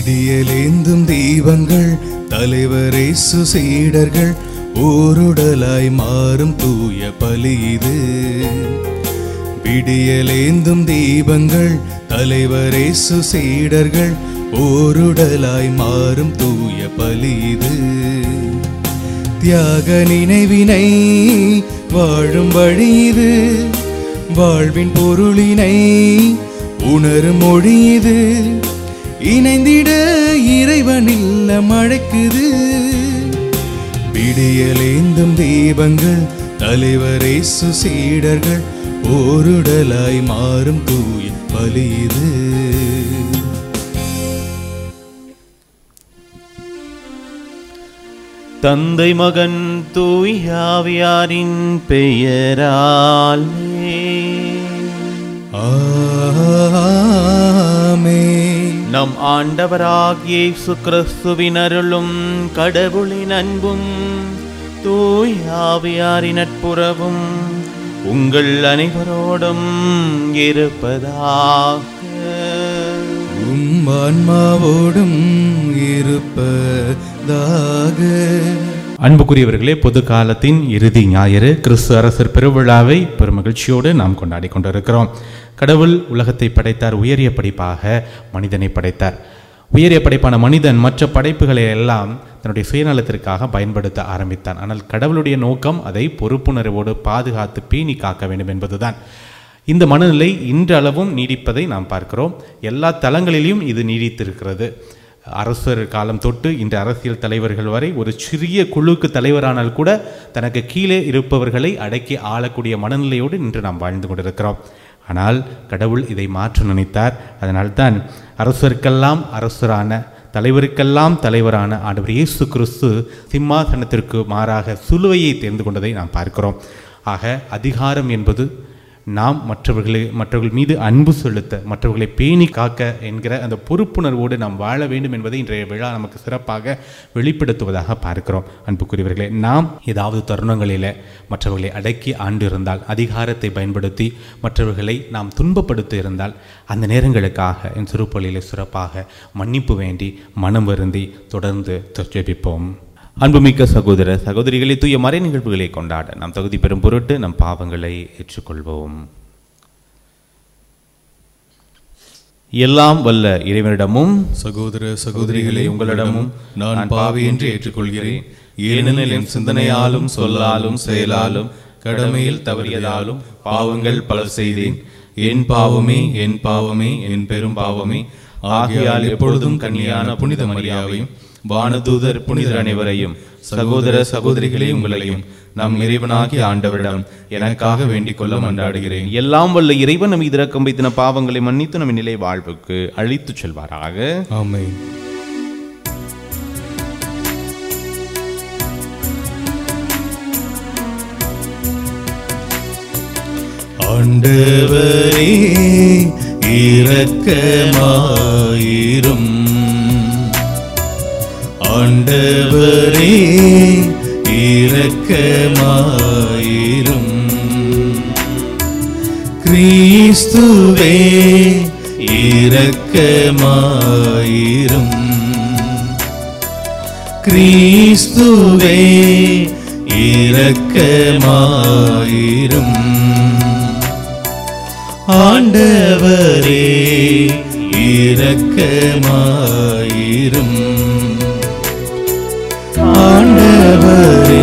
விடியலேந்தும் தீபங்கள் தலைவரேசு சீடர்கள் ஓருடலாய் மாறும் தூய பலி இது விடியலேந்தும் தீபங்கள் தலைவரேசு சீடர்கள் ஓருடலாய் மாறும் தூய பலி இது தியாக நினைவினை வாழும் வழி இது வாழ்வின் பொருளினை உணரும் மொழி இது இணைந்திட இறைவன் இல்லம் அழைக்குது விடியலேந்தும் தீபங்கள் தலைவரேசு சீடர்கள் ஓருடலாய் மாறும் தூய பலி இது தந்தை மகன் தூயாவியாரின் பெயராலே ஆமென். நம் ஆண்டவராகிய இயேசு கிறிஸ்துவின் அருளும் கடவுளின் அன்பும் தூயாவியாரின் நட்புறவும் உங்கள் அனைவரோடும் இருப்பதாக உம் ஆன்மாவோடும் இருப்பதாக அன்புக்குரியவர்களே பொது காலத்தின் இறுதி ஞாயிறு கிறிஸ்து அரசர் பெருவிழாவை பெருமகிழ்ச்சியோடு நாம் கொண்டாடி கொண்டிருக்கிறோம் கடவுள் உலகத்தை படைத்தார் உயரிய படைப்பாக மனிதனை படைத்தார் உயரிய படைப்பான மனிதன் மற்ற படைப்புகளை எல்லாம் தன்னுடைய சுயநலத்திற்காக பயன்படுத்த ஆரம்பித்தான் ஆனால் கடவுளுடைய நோக்கம் அதை பொறுப்புணர்வோடு பாதுகாத்து பேணி காக்க வேண்டும் என்பதுதான் இந்த மனநிலை இன்றளவும் நீடிப்பதை நாம் பார்க்கிறோம் எல்லா தளங்களிலும் இது நீடித்திருக்கிறது அரசர் காலம் தொட்டு இன்று அரசியல் தலைவர்கள் வரை ஒரு சிறிய குழுக்கு தலைவரானால் கூட தனக்கு கீழே இருப்பவர்களை அடக்கி ஆளக்கூடிய மனநிலையோடு இன்று நாம் வாழ்ந்து கொண்டிருக்கிறோம் ஆனால் கடவுள் இதை மாற்ற நினைத்தார் அதனால்தான் அரசருக்கெல்லாம் அரசரான தலைவருக்கெல்லாம் தலைவரான ஆண்டவர் இயேசு கிறிஸ்து சிம்மாசனத்திற்கு மாறாக சிலுவையை தேர்ந்து கொண்டதை நாம் பார்க்கிறோம் ஆக அதிகாரம் என்பது நாம் மற்றவர்களை மற்றவர்கள் மீது அன்பு செலுத்த மற்றவர்களை பேணி காக்க என்கிற அந்த பொறுப்புணர்வோடு நாம் வாழ வேண்டும் என்பதை இன்றைய விழா நமக்கு சிறப்பாக வெளிப்படுத்துவதாக பார்க்கிறோம் அன்புக்குரியவர்களே நாம் ஏதாவது தருணங்களில் மற்றவர்களை அடக்கி ஆண்டு இருந்தால் அதிகாரத்தை பயன்படுத்தி மற்றவர்களை நாம் துன்பப்படுத்தி இருந்தால் அந்த நேரங்களுக்காக என் சிறுபொழியிலே சிறப்பாக மன்னிப்பு வேண்டி மனம் வருந்தி தொடர்ந்து ஜெபிப்போம் அன்புமிக்க சகோதர சகோதரிகளை தூய மறை நிகழ்வுகளை கொண்டாட நாம் தகுதி பெறும் பொருட்டு நம் பாவங்களை ஏற்றுக்கொள்வோம் எல்லாம் வல்ல இறைவனிடமும் சகோதர சகோதரிகளே உங்களிடமும் நான் பாவி என்று ஏற்றுக்கொள்கிறேன் ஏனெனில் என் சிந்தனையாலும் சொல்லாலும் செயலாலும் கடமையில் தவறியதாலும் பாவங்கள் பல செய்தேன் என் பாவமே என் பாவமே என் பெரும் பாவமே ஆகையால் எப்பொழுதும் கன்னியான புனித மரியாவையும் வானதூதர் புனிதர் அனைவரையும் சகோதர சகோதரிகளே உங்களையும் நம் இறைவனாகிய ஆண்டவரிடம் எனக்காக வேண்டிக் கொள்ள மன்றாடுகிறேன் எல்லாம் வல்ல இறைவன் நம் இரக்கம் வைத்தின பாவங்களை மன்னித்து நம் நிலை வாழ்வுக்கு அழைத்துச் செல்வாராக ஆமென் ஆண்டவரே இரக்கமாயிரும் ஆண்டவரே இரக்கமாயிரும் கிறிஸ்துவே இரக்கமாயிரும் கிறிஸ்துவே இரக்கமாயிரும் ஆண்டவரே இரக்கமாயிரும் ஆண்டவரே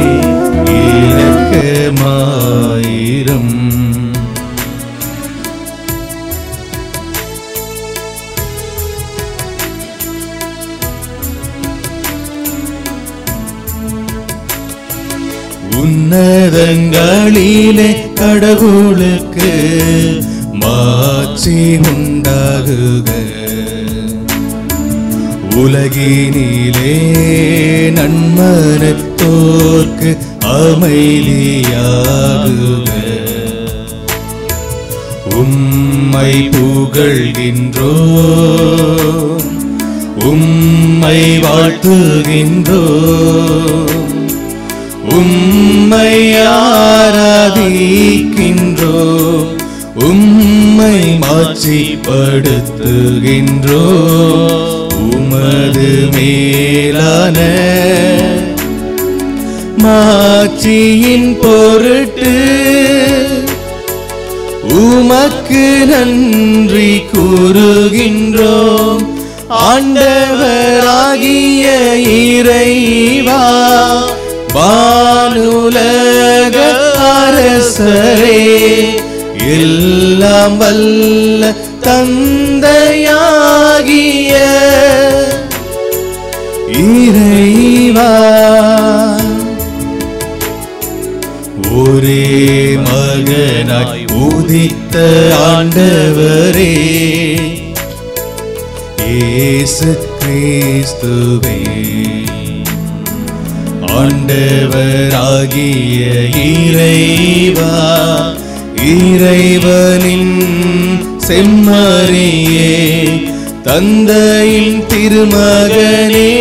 இரக்கமாயிரும் உன்னதங்களிலே கடவுளுக்கு மாட்சி உண்டாகுக உலகினிலே நன்மனத்தோர்க்கு அமைதியாகுக உம்மை புகழ்கின்றோ உம்மை வாழ்த்துகின்றோ உம்மை ஆராதிக்கின்றோ உம்மை மாட்சிப்படுத்துகின்றோ உமது மேலான மாட்சியின் பொருட்டு உமக்கு நன்றி கூறுகின்றோம் ஆண்டவராகிய இறைவா வானுலக அரசரே எல்லாம் வல்ல தந்தையாகிய இறைவா ஒரே மகனாய் உதித்த ஆண்டவரே இயேசு கிறிஸ்துவே ஆண்டவராகிய இறைவா இறைவனின் செம்மறியே தந்தையின் திருமகனே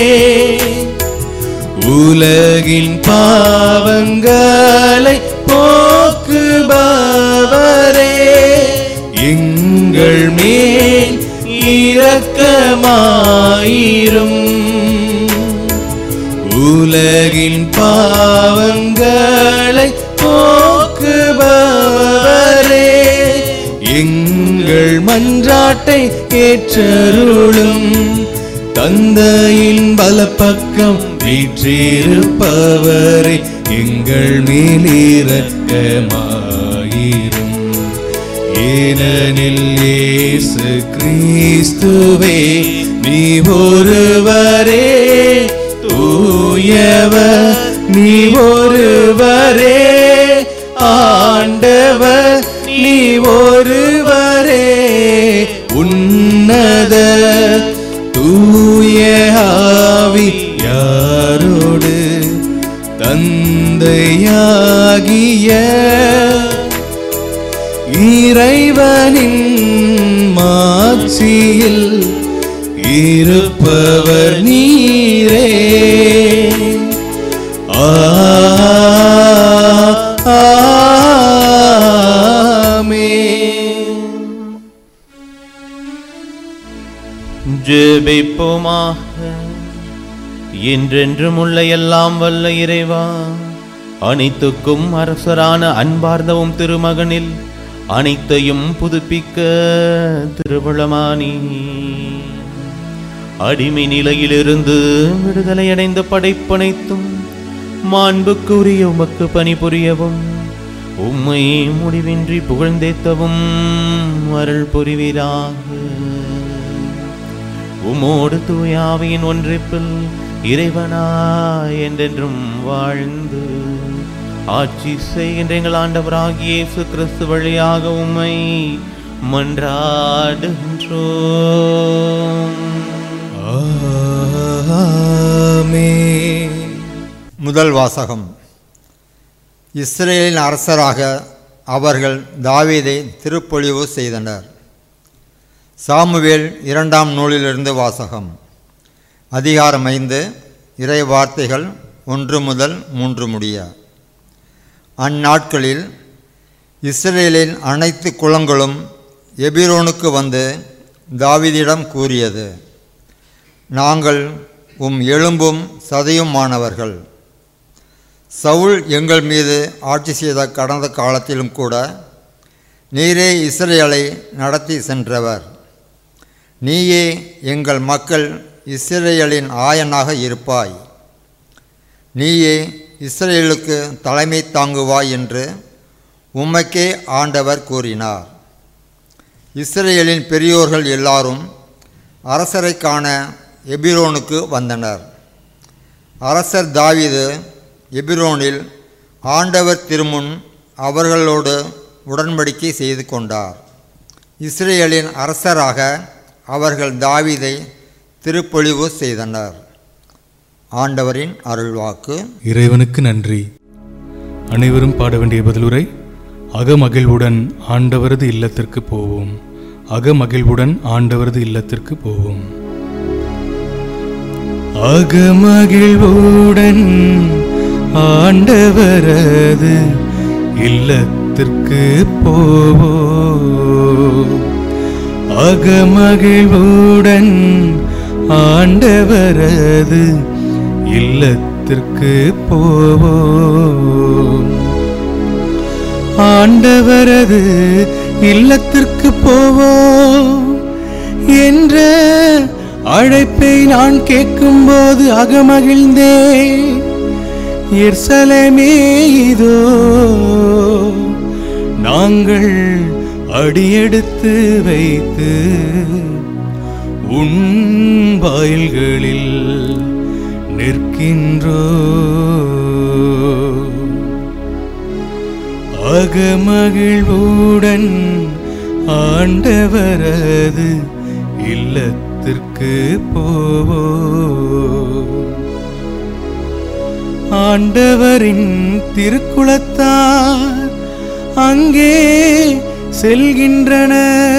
உலகின் பாவங்களை போக்குபவரே எங்கள் மேல் இரக்கமாயிரும் உலகின் பாவங்களை போக்குபவரே எங்கள் மன்றாட்டை ஏற்றருளும் தந்தையின் பலப்பக்கம் வீற்றிருப்பவரே எங்கள் மேலிரக்கமாயிரும் ஏனெனில் இயேசு கிறிஸ்துவே நீ ஒருவரே தூயவர் நீ ஒருவரே ஆண்டவர் நீ ஒருவரே உன்னத தூய ஆவி யாரோடு தந்தையாகிய இறைவனின் மாட்சியில் இருப்பவர் நீரே ஆ ஆமென். ஜெபிப்போமாக என்றென்றும் உள்ள எல்லாம் வல்ல இறைவா அனைத்துக்கும் அரசரான அன்பார்ந்தவும் திருமகனில் அனைத்தையும் புதுப்பிக்க திருவிழமானி அடிமை நிலையிலிருந்து விடுதலை அடைந்த படைப்பனைத்தும் மாண்புக்குரிய உமக்கு பணிபுரியவும் உம்மை முடிவின்றி புகழ்ந்தேத்தவும் அருள் புரிவீராக உமோடு தூயாவியின் ஒன்றிப்பில் இறைவனாய் என்றென்றும் வாழ்ந்து ஆட்சி செய்கின்ற எங்கள் ஆண்டவராகிய இயேசு கிறிஸ்து வழியாக உம்மை மன்றாடுகின்றோம் ஆமென். முதல் வாசகம் இஸ்ரேலின் அரசராக அவர்கள் தாவீதை திருப்பொழிவு செய்தனர் சாமுவேல் இரண்டாம் நூலிலிருந்து வாசகம் அதிகாரம் ஐந்து இறை வார்த்தைகள் ஒன்று முதல் மூன்று முடிய அந்நாட்களில் இஸ்ரேலின் அனைத்து குளங்களும் எபிரோனுக்கு வந்து தாவீதிடம் கூறியது நாங்கள் உம் எலும்பும் சதையுமானவர்கள் சவுல் எங்கள் மீது ஆட்சி செய்த கடந்த காலத்திலும் கூட நீரே இஸ்ரேலை நடத்தி சென்றவர் நீயே எங்கள் மக்கள் இஸ்ரேலின் ஆயனாக இருப்பாய் நீயே இஸ்ரேலுக்கு தலைமை தாங்குவாய் என்று உமக்கே ஆண்டவர் கூறினார் இஸ்ரேலின் பெரியோர்கள் எல்லாரும் அரசரை காண எபிரோனுக்கு வந்தனர் அரசர் தாவீது எபிரோனில் ஆண்டவர் திருமுன் அவர்களோடு உடன்படிக்கை செய்து கொண்டார் இஸ்ரேலின் அரசராக அவர்கள் தாவீதை திருப்பொழிவு செய்தனர் ஆண்டவரின் அருள்வாக்கு இறைவனுக்கு நன்றி அனைவரும் பாட வேண்டிய பதிலுரை அகமகிழ்வுடன் ஆண்டவரது இல்லத்திற்கு போவோம் அகமகிழ்வுடன் ஆண்டவரது இல்லத்திற்கு போவோம் அகமகிழ்வுடன் ஆண்டவரது இல்லத்திற்கு போவோம் அகமகிழ்வுடன் ஆண்டவரது இல்லத்திற்கு போவோம் ஆண்டவரது இல்லத்திற்கு போவோம் என்ற அழைப்பை நான் கேட்கும்போது அகமகிழ்ந்தேன் எர்சலேமே இதோ நாங்கள் அடியெடுத்து வைத்து உன் வாயில்களில் நிற்கின்றோ அகமகிழ்வுடன் ஆண்டவரது இல்லத்திற்கு போவோ ஆண்டவரின் திருக்குளத்தார் அங்கே செல்கின்றன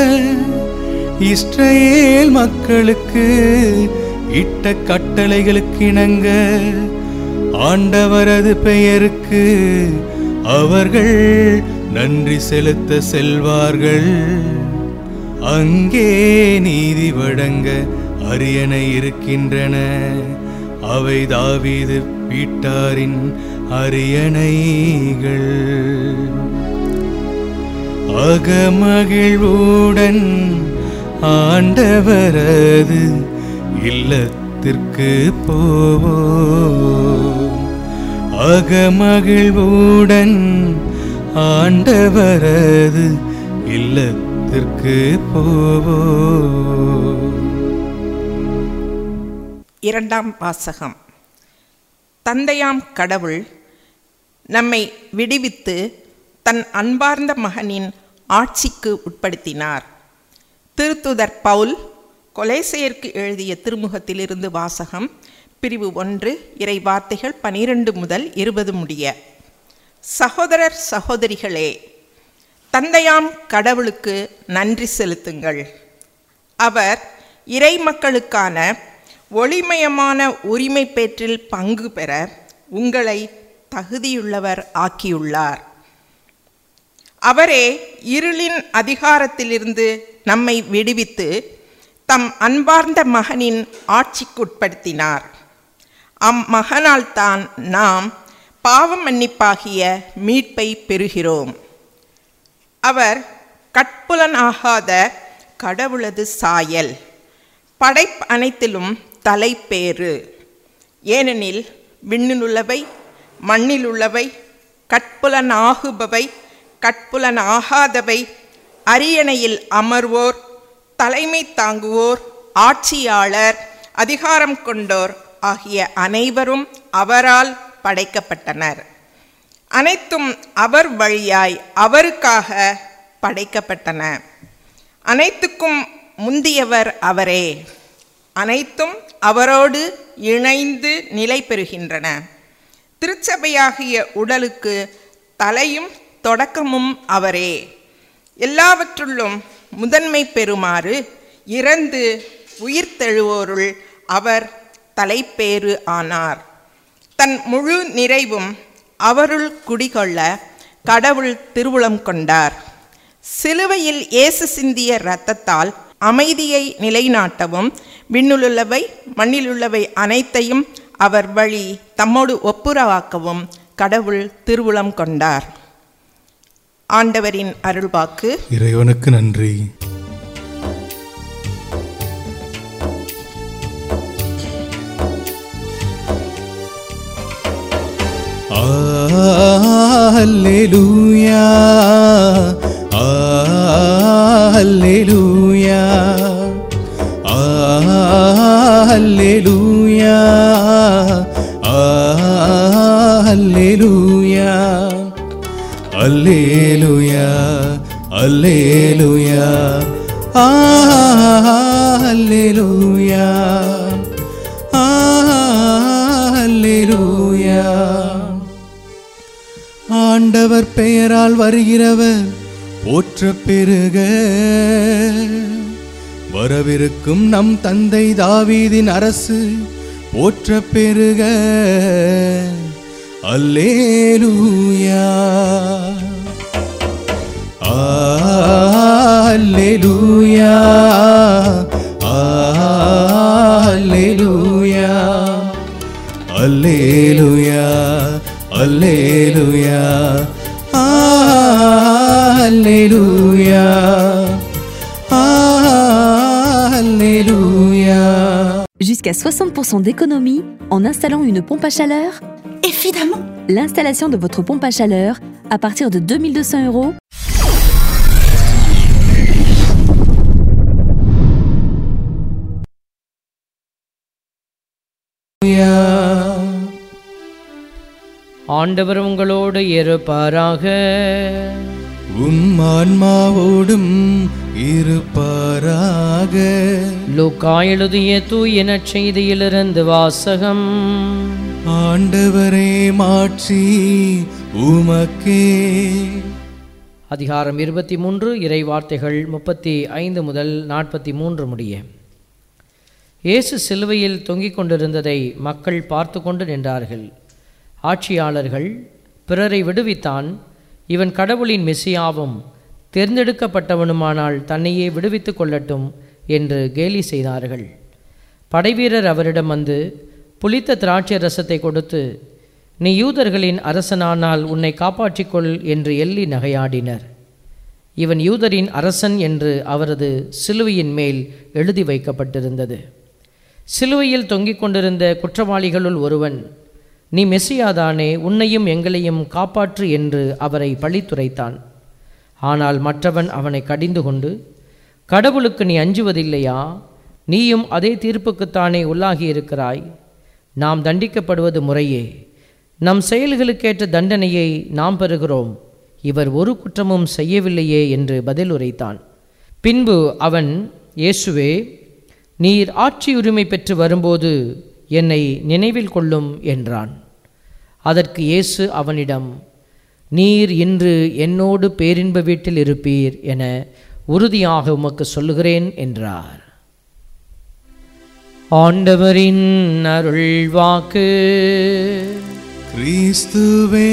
இஸ்ரவேல் மக்களுக்கு இட்ட கட்டளைகளுக்கு இணங்க ஆண்டவரது பெயருக்கு அவர்கள் நன்றி செலுத்த செல்வார்கள் அங்கே நீதி வழங்க அரியணை இருக்கின்றன அவை தாவீது வீட்டாரின் அரியணைகள் அகமகிழ்வுடன் ஆண்டவரது இல்லத்திற்கு போவோம் அகமகிழ்வுடன் ஆண்டவரது இல்லத்திற்கு போவோம் இரண்டாம் வாசகம் தந்தையாம் கடவுள் நம்மை விடுவித்து தன் அன்பார்ந்த மகனின் ஆட்சிக்கு உட்படுத்தினார் திருத்துதர் பவுல் கொலேசையருக்கு எழுதிய திருமுகத்திலிருந்து வாசகம் பிரிவு ஒன்று இறை வார்த்தைகள் பனிரெண்டு முதல் இருபது முடிய சகோதரர் சகோதரிகளே தந்தையாம் கடவுளுக்கு நன்றி செலுத்துங்கள் அவர் இறை மக்களுக்கான ஒளிமயமான உரிமை பேற்றில் பங்கு பெற உங்களை தகுதியுள்ளவர் ஆக்கியுள்ளார் அவரே இருளின் அதிகாரத்திலிருந்து நம்மை விடுவித்து தம் அன்பார்ந்த மகனின் ஆட்சிக்குட்படுத்தினார் அம்மகனால் தான் நாம் பாவ மன்னிப்பாகிய மீட்பை பெறுகிறோம் அவர் கட்புலனாகாத கடவுளது சாயல் படைப்பு அனைத்திலும் தலைப்பேறு ஏனெனில் விண்ணிலுள்ளவை மண்ணிலுள்ளவை கட்புலனாகுபவை கட்புலனாகாதவை அரியணையில் அமர்வோர் தலைமை தாங்குவோர் ஆட்சியாளர் அதிகாரம் கொண்டோர் ஆகிய அனைவரும் அவரால் படைக்கப்பட்டனர் அனைத்தும் அவர் வழியாய் அவருக்காக படைக்கப்பட்டன அனைத்துக்கும் முந்தியவர் அவரே அனைத்தும் அவரோடு இணைந்து நிலை பெறுகின்றன திருச்சபையாகிய உடலுக்கு தலையும் தொடக்கமும் அவரே எல்லாவற்றுள்ளும் முதன்மை பெறுமாறு இறந்து உயிர்த்தெழுவோருள் அவர் தலைப்பேறு ஆனார் தன் முழு நிறைவும் அவருள் குடிகொள்ள கடவுள் திருவுளம் கொண்டார் சிலுவையில் இயேசு சிந்திய இரத்தத்தால் அமைதியை நிலைநாட்டவும் விண்ணுள்ளவை மண்ணிலுள்ளவை அனைத்தையும் அவர் வழி தம்மோடு ஒப்புரவாக்கவும் கடவுள் திருவுளம் கொண்டார் ஆண்டவரின் அருள்வாக்கு இறைவனுக்கு நன்றி அல்லேலூயா அல்லேலூயா அல்லேலூயா அல்லேலூயா அல்லேலூயா அல்லேலூயா அல்லேலூயா அல்லேலூயா ஆண்டவர் பெயரால் வருகிறவர் போற்ற பெருக வரவிருக்கும் நம் தந்தை தாவீதின் அரசு போற்ற பெருக அல்லேலூயா அல்லேலூயா அல்லேலுயா அல்லேலுயா அல்லேலுயா அல்லேலுயா Jusqu'à 60% d'économie en installant une pompe à chaleur Évidemment L'installation de votre pompe à chaleur à partir de 2200 euros ஆண்டவர் உங்களோடு இருப்பாராக உம் ஆன்மாவோடும் இருப்பாராக லூக்கா எழுதிய தூய நற்செய்தியிலிருந்து வாசகம் ஆண்டவரே மாட்சி உமக்கே அதிகாரம் இருபத்தி மூன்று இறை வார்த்தைகள் முப்பத்தி ஐந்து முதல் நாற்பத்தி மூன்று முடிய இயேசு சிலுவையில் தொங்கிக் கொண்டிருந்ததை மக்கள் பார்த்து கொண்டு நின்றார்கள் ஆட்சியாளர்கள் பிறரை விடுவித்தான் இவன் கடவுளின் மெசியாவும் தேர்ந்தெடுக்கப்பட்டவனுமானால் தன்னையே விடுவித்துக் கொள்ளட்டும் என்று கேலி செய்தார்கள் படைவீரர் அவரிடம் வந்து புளித்த திராட்சை ரசத்தை கொடுத்து நீ யூதர்களின் அரசனானால் உன்னை காப்பாற்றிக்கொள் என்று எள்ளி நகையாடினர் இவன் யூதரின் அரசன் என்று அவரது சிலுவையின் மேல் எழுதி வைக்கப்பட்டிருந்தது சிலுவையில் தொங்கிக் கொண்டிருந்த குற்றவாளிகளுள் ஒருவன் நீ மெசியாதானே உன்னையும் எங்களையும் காப்பாற்று என்று அவரை பழித்துரைத்தான் ஆனால் மற்றவன் அவனை கடிந்து கொண்டு கடவுளுக்கு நீ அஞ்சுவதில்லையா நீயும் அதே தீர்ப்புக்குத்தானே உள்ளாகி இருக்கிறாய் நாம் தண்டிக்கப்படுவது முறையே நம் செயல்களுக்கேற்ற தண்டனையை நாம் பெறுகிறோம் இவர் ஒரு குற்றமும் செய்யவில்லையே என்று பதில் உரைத்தான் பின்பு அவன் இயேசுவே நீர் ஆட்சி உரிமை பெற்று வரும்போது என்னை நினைவில் கொள்ளும் என்றான் அதற்கு இயேசு அவனிடம் நீர் இன்று என்னோடு பேரின்ப வீட்டில் இருப்பீர் என உறுதியாக உமக்கு சொல்லுகிறேன் என்றார் ஆண்டவரின் அருள் வாக்கு கிறிஸ்துவே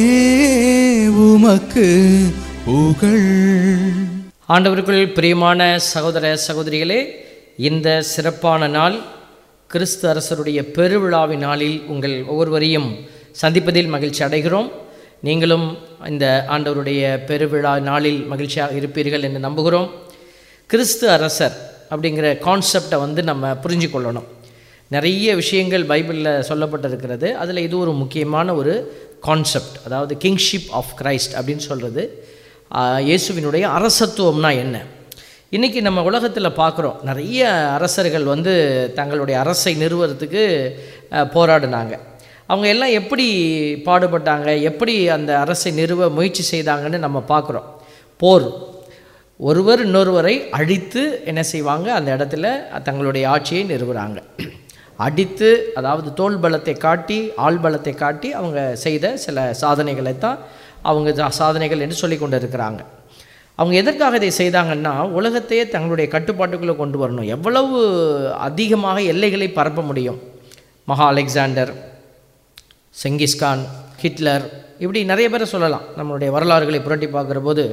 உமக்கு புகழ் ஆண்டவருக்குள் பிரியமான சகோதர சகோதரிகளே இந்த சிறப்பான நாள் கிறிஸ்து அரசருடைய பெருவிழாவின் நாளில் உங்கள் ஒவ்வொருவரையும் சந்திப்பதில் மகிழ்ச்சி அடைகிறோம் நீங்களும் இந்த ஆண்டவருடைய பெருவிழா நாளில் மகிழ்ச்சியாக இருப்பீர்கள் என்று நம்புகிறோம் கிறிஸ்து அரசர் அப்படிங்கிற கான்செப்டை வந்து நம்ம புரிஞ்சு கொள்ளணும் நிறைய விஷயங்கள் பைபிளில் சொல்லப்பட்டிருக்கிறது அதில் இது ஒரு முக்கியமான ஒரு கான்செப்ட் அதாவது கிங்ஷிப் ஆஃப் கிரைஸ்ட் அப்படின்னு சொல்கிறது இயேசுவினுடைய அரசத்துவம்னா என்ன இன்றைக்கி நம்ம உலகத்தில் பார்க்குறோம் நிறைய அரசர்கள் வந்து தங்களுடைய அரசை நிறுவறதுக்கு அஹ், போராடினாங்க அவங்க எல்லாம் எப்படி பாடுபட்டாங்க எப்படி அந்த அரசை நிறுவ முயற்சி செய்தாங்கன்னு நம்ம பார்க்குறோம் போர் ஒருவர் இன்னொருவரை அழித்து என்ன செய்வாங்க அந்த இடத்துல தங்களுடைய ஆட்சியை நிறுவுறாங்க அடித்து அதாவது தோல் பலத்தை காட்டி ஆள் பலத்தை காட்டி அவங்க செய்த சில சாதனைகளை தான் அவங்க ஜா- சாதனைகள் என்று சொல்லி கொண்டு இருக்கிறாங்க அவங்க எதற்காக இதை செய்தாங்கன்னா உலகத்தையே தங்களுடைய கட்டுப்பாட்டுக்குள்ளே கொண்டு வரணும் எவ்வளவு அதிகமாக எல்லைகளை பரப்ப முடியும் மகா அலெக்சாண்டர் செங்கிஸ்கான் ஹிட்லர் இப்படி நிறைய பேரை சொல்லலாம் நம்மளுடைய வரலாறுகளை புரட்டி பார்க்குற போது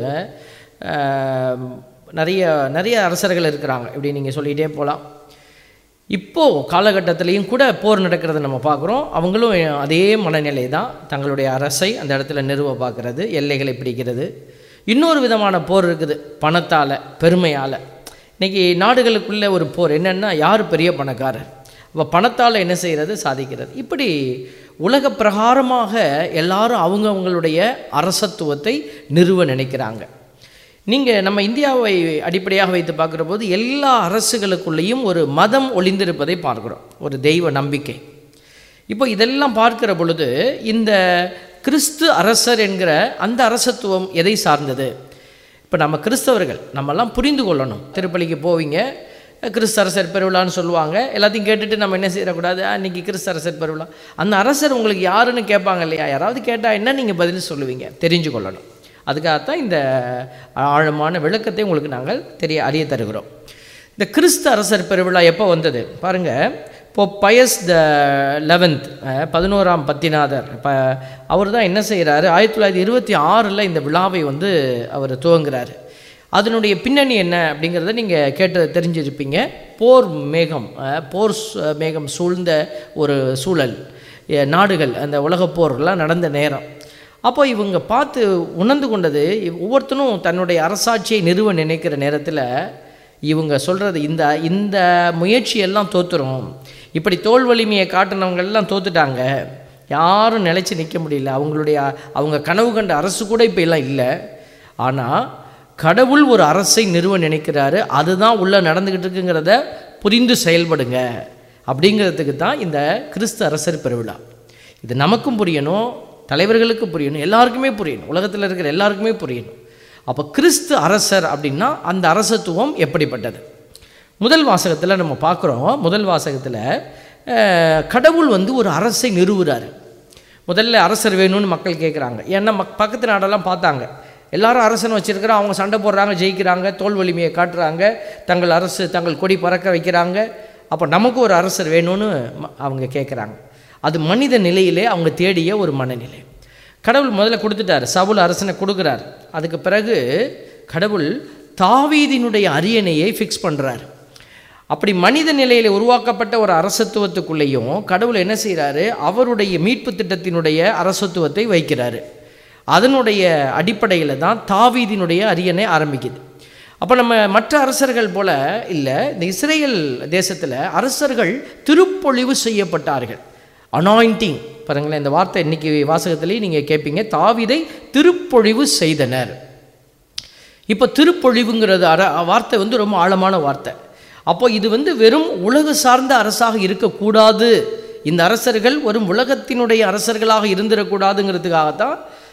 அஹ், நிறைய நிறைய அரசர்கள் இருக்கிறாங்க இப்படி நீங்கள் சொல்லிகிட்டே போகலாம் இப்போது காலகட்டத்திலையும் கூட போர் நடக்கிறத நம்ம பார்க்குறோம் அவங்களும் அதே மனநிலை தான் தங்களுடைய அரசை அந்த இடத்துல நிறுவ பார்க்குறது எல்லைகளை பிடிக்கிறது இன்னொரு விதமான போர் இருக்குது பணத்தால் பெருமையால் இன்றைக்கி நாடுகளுக்குள்ளே ஒரு போர் என்னென்னா யார் பெரிய பணக்காரர் அப்போ பணத்தால் என்ன செய்கிறது சாதிக்கிறது இப்படி உலக பிரகாரமாக எல்லாரும் அவங்கவங்களுடைய அரசத்துவத்தை நிறுவ நினைக்கிறாங்க நீங்கள் நம்ம இந்தியாவை அடிப்படையாக வைத்து பார்க்குற போது எல்லா அரசுகளுக்குள்ளேயும் ஒரு மதம் ஒளிந்திருப்பதை பார்க்குறோம் ஒரு தெய்வ நம்பிக்கை இப்போ இதெல்லாம் பார்க்கிற பொழுது இந்த கிறிஸ்து அரசர் என்கிற அந்த அரசத்துவம் எதை சார்ந்தது இப்போ நம்ம கிறிஸ்தவர்கள் நம்மெல்லாம் புரிந்து கொள்ளணும் திருப்பலிக்கு போவீங்க கிறிஸ்து அரசர் பெருவிழான்னு சொல்லுவாங்க எல்லாத்தையும் கேட்டுட்டு நம்ம என்ன செய்யக்கூடாது இன்னைக்கு கிறிஸ்து அரசர் பெருவிழா அந்த அரசர் உங்களுக்கு யாருன்னு கேட்பாங்க இல்லையா யாராவது கேட்டால் என்ன நீங்கள் பதில் சொல்லுவீங்க தெரிஞ்சு கொள்ளணும் அதுக்காகத்தான் இந்த ஆழமான விளக்கத்தை உங்களுக்கு நாங்கள் தெரிய அறிய தருகிறோம் இந்த கிறிஸ்து அரசர் பெருவிழா எப்போ வந்தது பாருங்கள் இப்போ பயஸ் த லெவன்த் பதினோராம் பத்திநாதர் இப்போ அவர் தான் என்ன செய்கிறாரு ஆயிரத்தி தொள்ளாயிரத்தி இருபத்தி ஆறில் இந்த விழாவை வந்து அவர் துவங்குறாரு அதனுடைய பின்னணி என்ன அப்படிங்கிறத நீங்கள் கேட்டு தெரிஞ்சிருப்பீங்க போர் மேகம் அஹ், போர் சு- மேகம் சூழ்ந்த ஒரு சூழல் எ, நாடுகள் அந்த உலகப் போர்லாம் நடந்த நேரம் அப்போ இவங்க பார்த்து உணர்ந்து கொண்டது இவ்- ஒவ்வொருத்தனும் தன்னுடைய அரசாட்சியை நிறுவ நினைக்கிற நேரத்தில் இவங்க சொல்கிறது இந்த இந்த முயற்சியெல்லாம் தோத்துரும் இப்படி தோல் வலிமையை காட்டினவங்க எல்லாம் தோத்துட்டாங்க யாரும் நிலைச்சு நிற்க முடியல அவங்களுடைய அவங்க கனவு கண்ட அரசு கூட இப்போ எல்லாம் இல்லை ஆனால் கடவுள் ஒரு அரசை நிறுவ நினைக்கிறாரு அதுதான் உள்ளே நடந்துக்கிட்டு இருக்குங்கிறத புரிந்து செயல்படுங்க அப்படிங்கிறதுக்கு தான் இந்த கிறிஸ்து அரசர் பெருவிழா இது நமக்கும் புரியணும் தலைவர்களுக்கு புரியணும் எல்லாருக்குமே புரியணும் உலகத்தில் இருக்கிற எல்லாருக்குமே புரியணும் அப்போ கிறிஸ்து அரசர் அப்படின்னா அந்த அரசத்துவம் எப்படிப்பட்டது முதல் வாசகத்தில் நம்ம பார்க்குறோம் முதல் வாசகத்தில் அஹ், கடவுள் வந்து ஒரு அரசை நிறுவுறாரு முதல்ல அரசர் வேணும்னு மக்கள் கேட்குறாங்க ஏன்னா மக் பக்கத்து நாடெல்லாம் பார்த்தாங்க எல்லாரும் அரசன் வச்சிருக்கிறோம் அவங்க சண்டை போடுறாங்க ஜெயிக்கிறாங்க தோல் வலிமையை காட்டுறாங்க தங்கள் அரசு தங்கள் கொடி பறக்க வைக்கிறாங்க அப்போ நமக்கு ஒரு அரசர் வேணும்னு ம- அவங்க கேட்குறாங்க அது மனித நிலையிலே அவங்க தேடிய ஒரு மனநிலை கடவுள் முதல்ல கொடுத்துட்டார் சவுல் அரசனை கொடுக்குறார் அதுக்கு பிறகு கடவுள் தாவீதினுடைய அரியணையை ஃபிக்ஸ் பண்ணுறார் அப்படி மனித நிலையில் உருவாக்கப்பட்ட ஒரு அரசத்துவத்துக்குள்ளேயும் கடவுள் என்ன செய்கிறாரு அவருடைய மீட்பு திட்டத்தினுடைய அரசத்துவத்தை வைக்கிறாரு அதனுடைய அடிப்படையில் தான் தாவீதினுடைய அரியணை ஆரம்பிக்குது அப்போ நம்ம மற்ற அரசர்கள் போல இல்லை இந்த இஸ்ரேல் தேசத்தில் அரசர்கள் திருப்பொழிவு செய்யப்பட்டார்கள் அனாயிண்டிங் பாருங்களேன் இந்த வார்த்தை இன்னைக்கு வாசகத்திலேயே நீங்கள் கேட்பீங்க தாவீதை திருப்பொழிவு செய்தனர் இப்போ திருப்பொழிவுங்கிறது அர வார்த்தை வந்து ரொம்ப ஆழமான வார்த்தை அப்போ இது வந்து வெறும் உலக சார்ந்த அரசாக இருக்கக்கூடாது இந்த அரசர்கள் வரும் உலகத்தினுடைய அரசர்களாக இருந்திடக்கூடாதுங்கிறதுக்காகத்தான்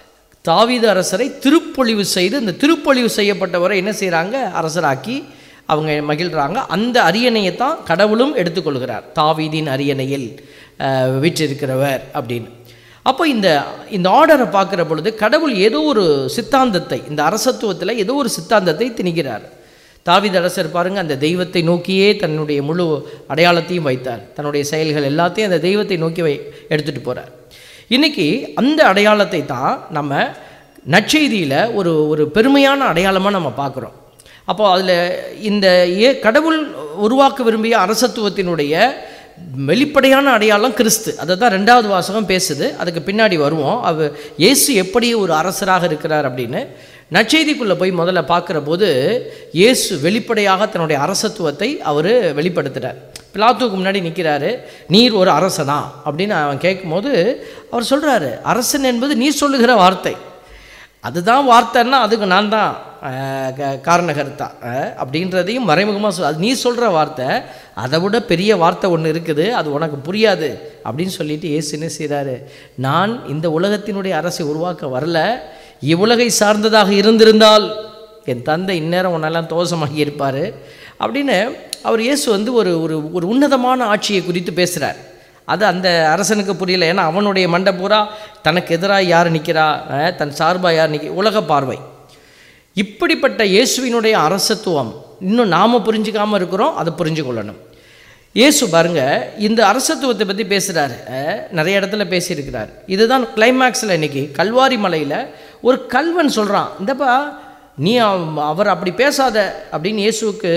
தாவீது அரசரை திருப்பொழிவு செய்து இந்த திருப்பொழிவு செய்யப்பட்டவரை என்ன செய்கிறாங்க அரசராக்கி அவங்க மகிழ்கிறாங்க அந்த அரியணையை தான் கடவுளும் எடுத்துக்கொள்கிறார் தாவீதின் அரியணையில் அஹ், வீற்றிருக்கிறவர் அப்படின்னு அப்போ இந்த இந்த ஆர்டரை பார்க்குற பொழுது கடவுள் ஏதோ ஒரு சித்தாந்தத்தை இந்த அரசத்துவத்தில் ஏதோ ஒரு சித்தாந்தத்தை திணிக்கிறார் தாவீது அரசர் பாருங்க அந்த தெய்வத்தை நோக்கியே தன்னுடைய முழு அடையாளத்தையும் வைத்தார் தன்னுடைய செயல்கள் எல்லாத்தையும் அந்த தெய்வத்தை நோக்கி வை எடுத்துகிட்டு போகிறார் இன்னைக்கு அந்த அடையாளத்தை தான் நம்ம நற்செய்தியில் ஒரு ஒரு பெருமையான அடையாளமாக நம்ம பார்க்குறோம் அப்போ அதில் இந்த ஏ கடவுள் உருவாக்க விரும்பிய அரசத்துவத்தினுடைய வெளிப்படையான அடையாளம் கிறிஸ்து அதை தான் ரெண்டாவது வாசகம் பேசுது அதுக்கு பின்னாடி வருவோம் அவ இயேசு எப்படி ஒரு அரசராக இருக்கிறார் அப்படின்னு நற்செய்திக்குள்ளே போய் முதல்ல பார்க்குற போது இயேசு வெளிப்படையாக தன்னுடைய அரசத்துவத்தை அவர் வெளிப்படுத்துகிறார் பிலாத்துவுக்கு முன்னாடி நிற்கிறாரு நீர் ஒரு அரசனா அப்படின்னு அவன் கேட்கும்போது அவர் சொல்கிறாரு அரசன் என்பது நீ சொல்லுகிற வார்த்தை அதுதான் வார்த்தைன்னா அதுக்கு நான் தான் அஹ், க- காரணகர்த்தா அஹ், அப்படின்றதையும் மறைமுகமாக சொல் அது நீ சொல்கிற வார்த்தை அதை விட பெரிய வார்த்தை ஒன்று இருக்குது அது உனக்கு புரியாது அப்படின்னு சொல்லிட்டு இயேசு என்ன செய்கிறாரு நான் இந்த உலகத்தினுடைய அரசை உருவாக்க வரல இவ்வுலகை சார்ந்ததாக இருந்திருந்தால் என் தந்தை இந்நேரம் உன்னெல்லாம் தோஷமாகி இருப்பார் அப்படின்னு அவர் இயேசு வந்து ஒரு ஒரு ஒரு உன்னதமான ஆட்சியை குறித்து பேசுகிறார் அது அந்த அரசனுக்கு புரியல ஏன்னா அவனுடைய மண்டை பூரா தனக்கு எதிராக யார் நிற்கிறா அஹ், தன் சார்பாக யார் நிற்க உலக பார்வை இப்படிப்பட்ட இயேசுவினுடைய அரசத்துவம் இன்னும் நாம் புரிஞ்சுக்காமல் இருக்கிறோம் அதை புரிஞ்சு கொள்ளணும் இயேசு பாருங்க இந்த அரசத்துவத்தை பற்றி பேசுகிறாரு நிறைய இடத்துல பேசியிருக்கிறார் இதுதான் கிளைமேக்ஸில் இன்னைக்கு கல்வாரி மலையில் ஒரு கல்வன் சொல்கிறான் இந்தப்பா நீ அவ- அவர் அப்படி பேசாத அப்படின்னு இயேசுவுக்கு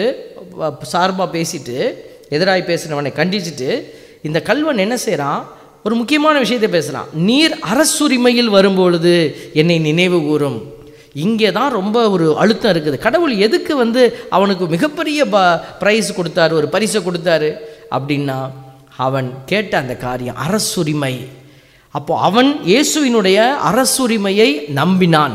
சார்பாக பேசிட்டு எதிராய் பேசினவனை கண்டிச்சிட்டு இந்த கல்வன் என்ன செய்கிறான் ஒரு முக்கியமான விஷயத்தை பேசுகிறான் நீர் அரசுரிமையில் வரும்பொழுது என்னை நினைவு கூறும் இங்கே தான் ரொம்ப ஒரு அழுத்தம் இருக்குது கடவுள் எதுக்கு வந்து அவனுக்கு மிகப்பெரிய ப ப்ரைஸ் கொடுத்தாரு ஒரு பரிசை கொடுத்தாரு அப்படின்னா அவன் கேட்ட அந்த காரியம் அரசுரிமை அப்போ அவன் இயேசுவினுடைய அரசுரிமையை நம்பினான்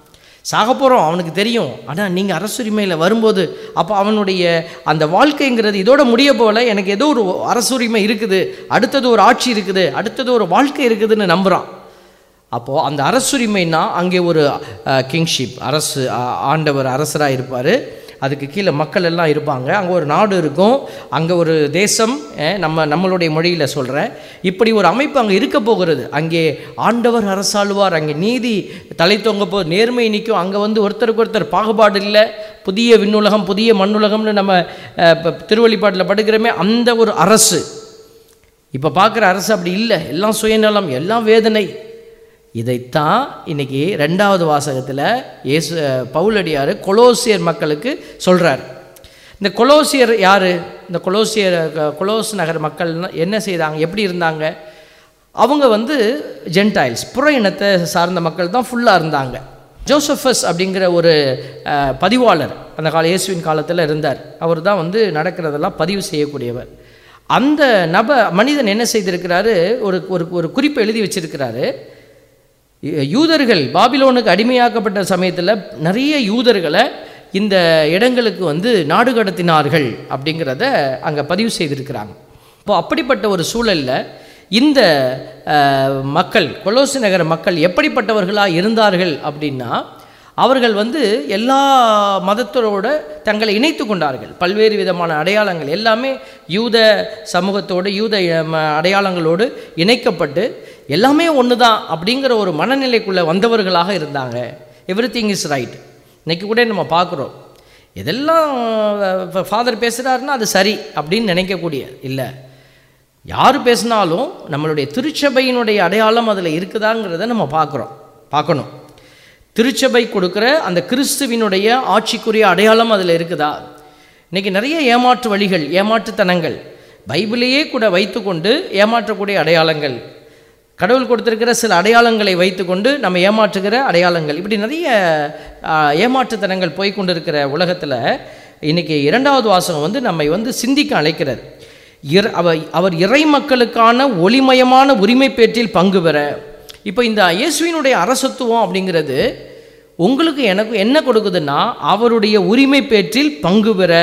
சாக போகிறோம் அவனுக்கு தெரியும் ஆனால் நீங்கள் அரசுரிமையில் வரும்போது அப்போ அவனுடைய அந்த வாழ்க்கைங்கிறது இதோட முடிய போல எனக்கு ஏதோ ஒரு அரசுரிமை இருக்குது அடுத்தது ஒரு ஆட்சி இருக்குது அடுத்தது ஒரு வாழ்க்கை இருக்குதுன்னு நம்புகிறான் அப்போது அந்த அரசுரிமைனா அங்கே ஒரு கிங்ஷிப் அரசு ஆ- ஆண்டவர் அரசராக இருப்பார் அதுக்கு கீழே மக்கள் எல்லாம் இருப்பாங்க அங்கே ஒரு நாடு இருக்கும் அங்கே ஒரு தேசம் அஹ், நம்ம நம்மளுடைய மொழியில் சொல்கிறேன் இப்படி ஒரு அமைப்பு அங்கே இருக்க போகிறது அங்கே ஆண்டவர் அரசாளுவார் அங்கே நீதி தலை தொங்க போ நேர்மை நிற்கும் அங்கே வந்து ஒருத்தருக்கு ஒருத்தர் பாகுபாடு இல்லை புதிய விண்ணுலகம் புதிய மண்ணுலகம்னு நம்ம அஹ், இப்ப திருவள்ளிப்பாட்டில் படுக்கிறோமே அந்த ஒரு அரசு இப்போ பார்க்குற அரசு அப்படி இல்லை எல்லாம் சுயநலம் எல்லாம் வேதனை இதைத்தான் இன்னைக்கு ரெண்டாவது வாசகத்தில் இயேசு பவுலடியார் கொலோசியர் மக்களுக்கு சொல்கிறார் இந்த கொலோசியர் யார் இந்த கொலோசியர் க- கொலோஸ் நகர் மக்கள் என்ன செய்தாங்க எப்படி இருந்தாங்க அவங்க வந்து ஜென்டைல்ஸ் புற இனத்தை சார்ந்த மக்கள் தான் ஃபுல்லாக இருந்தாங்க ஜோசஃபஸ் அப்படிங்கிற ஒரு அஹ், பதிவாளர் அந்த கால இயேசுவின் காலத்தில் இருந்தார் அவர் தான் வந்து நடக்கிறதெல்லாம் பதிவு செய்யக்கூடியவர் அந்த நப மனிதன் என்ன செய்திருக்கிறாரு ஒரு ஒரு ஒரு குறிப்பை எழுதி வச்சிருக்கிறாரு யூ- யூதர்கள் பாபிலோனுக்கு அடிமையாக்கப்பட்ட சமயத்தில் நிறைய யூதர்களை இந்த இடங்களுக்கு வந்து நாடு கடத்தினார்கள் அப்படிங்கிறத அங்கே பதிவு செய்திருக்கிறாங்க இப்போ அப்படிப்பட்ட ஒரு சூழலில் இந்த அஹ், மக்கள் கொலோசி நகர மக்கள் எப்படிப்பட்டவர்களாக இருந்தார்கள் அப்படின்னா அவர்கள் வந்து எல்லா மதத்தோட தங்களை இணைத்து கொண்டார்கள் பல்வேறு விதமான அடையாளங்கள் எல்லாமே யூத சமூகத்தோடு யூத அஹ், ம- அடையாளங்களோடு இணைக்கப்பட்டு எல்லாமே ஒன்று தான் அப்படிங்கிற ஒரு மனநிலைக்குள்ளே வந்தவர்களாக இருந்தாங்க எவ்ரி திங் இஸ் ரைட் இன்னைக்கு கூட நம்ம பார்க்குறோம் எதெல்லாம் ஃபாதர் பேசுகிறாருன்னா அது சரி அப்படின்னு நினைக்கக்கூடிய இல்லை யார் பேசினாலும் நம்மளுடைய திருச்சபையினுடைய அடையாளம் அதில் இருக்குதாங்கிறத நம்ம பார்க்குறோம் பார்க்கணும் திருச்சபை கொடுக்குற அந்த கிறிஸ்துவினுடைய ஆட்சிக்குரிய அடையாளம் அதில் இருக்குதா இன்னைக்கு நிறைய ஏமாற்று வழிகள் ஏமாற்றுத்தனங்கள் பைபிளையே கூட வைத்துக்கொண்டு ஏமாற்றக்கூடிய அடையாளங்கள் கடவுள் கொடுத்திருக்கிற சில அடையாளங்களை வைத்துக்கொண்டு நம்ம ஏமாற்றுகிற அடையாளங்கள் இப்படி நிறைய ஆ, ஏமாற்றுத்தனங்கள் போய் கொண்டிருக்கிற உலகத்தில் இன்னைக்கு இரண்டாவது வாசகம் வந்து நம்மை வந்து சிந்திக்க அழைக்கிறார் இற அவர் அவர் இறை மக்களுக்கான ஒளிமயமான உரிமை பேற்றில் பங்கு பெற இப்போ இந்த இயேசுவினுடைய அரசத்துவம் அப்படிங்கிறது உங்களுக்கு எனக்கு என்ன கொடுக்குதுன்னா அவருடைய உரிமை பேற்றில் பங்கு பெற